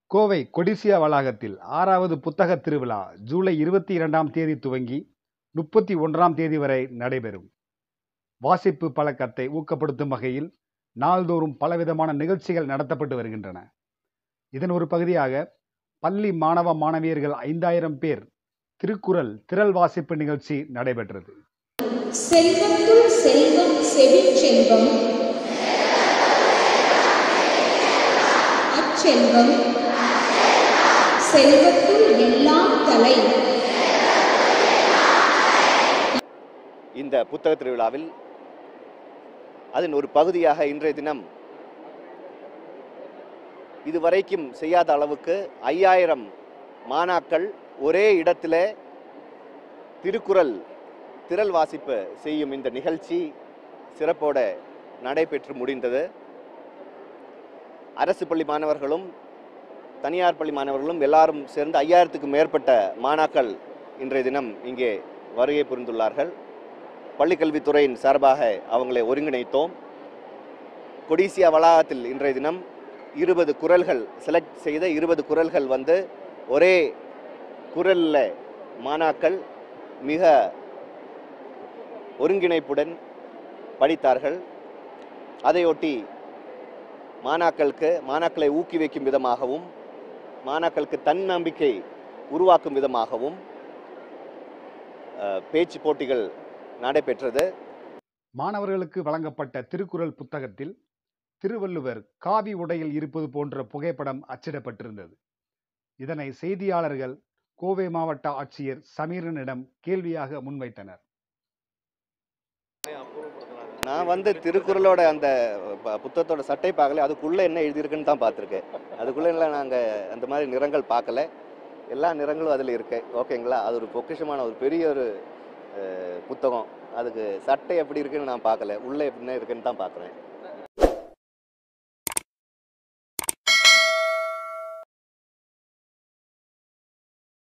கோவை கொடிசியா வளாகத்தில் ஆறாவது புத்தக திருவிழா ஜூலை இருபத்தி இரண்டாம் தேதி துவங்கி முப்பத்தி ஒன்றாம் தேதி வரை நடைபெறும் வாசிப்பு பழக்கத்தை ஊக்கப்படுத்தும் வகையில் நாள்தோறும் பலவிதமான நிகழ்ச்சிகள் நடத்தப்பட்டு வருகின்றன இதன் ஒரு பகுதியாக பள்ளி மாணவ மாணவியர்கள் ஐந்தாயிரம் பேர் திருக்குறள் திரள் வாசிப்பு நிகழ்ச்சி நடைபெற்றது செல்வத்துள் செல்வம் செவிச்செல்வம் அச்செல்வம் செல்வத்துள் எல்லாம் தலை இந்த புத்தக திருவிழாவில் அதன் ஒரு பகுதியாக இன்றைய தினம் இதுவரைக்கும் செய்யாத அளவுக்கு ஐயாயிரம் மாணாக்கள் ஒரே இடத்துல திருக்குறள் திரள் வாசிப்பு செய்யும் இந்த நிகழ்ச்சி சிறப்போட நடைபெற்று முடிந்தது அரசு பள்ளி மாணவர்களும் தனியார் பள்ளி மாணவர்களும் எல்லாரும் சேர்ந்து ஐயாயிரத்துக்கும் மேற்பட்ட மாணாக்கள் இன்றைய தினம் இங்கே வருகை புரிந்துள்ளார்கள் பள்ளிக்கல்வித்துறையின் சார்பாக அவங்களை ஒருங்கிணைத்தோம் கொடிசியா வளாகத்தில் இன்றைய தினம் இருபது குரல்கள் செலக்ட் செய்த இருபது குரல்கள் வந்து ஒரே குரலில் மாணாக்கள் மிக ஒருங்கிணைப்புடன் படித்தார்கள் அதையொட்டி மாணாக்களுக்கு மாணாக்களை ஊக்குவிக்கும் விதமாகவும் மாணாக்களுக்கு தன்னம்பிக்கை உருவாக்கும் விதமாகவும் அஹ், பேச்சு போட்டிகள் நடைபெற்றது மாணவர்களுக்கு வழங்கப்பட்ட திருக்குறள் புத்தகத்தில் திருவள்ளுவர் காவி உடையில் இருப்பது போன்ற புகைப்படம் அச்சிடப்பட்டிருந்தது இதனை செய்தியாளர்கள் கோவை மாவட்ட ஆட்சியர் சமீரனிடம் கேள்வியாக முன்வைத்தனர் நான் வந்து திருக்குறளோட அந்த ப- புத்தகத்தோட சட்டை பார்க்கல அதுக்குள்ளே என்ன எழுதியிருக்குன்னு தான் பார்த்துருக்கேன் அதுக்குள்ளே எல்லாம் நாங்கள் அந்த மாதிரி நிறங்கள் பார்க்கல எல்லா நிறங்களும் அதில் இருக்கு ஓகேங்களா அது ஒரு பொக்கிஷமான ஒரு பெரிய ஒரு அஹ், புத்தகம் அதுக்கு சட்டை எப்படி இருக்குன்னு நான் பார்க்கல உள்ளே என்ன இருக்குன்னு தான் பார்க்குறேன்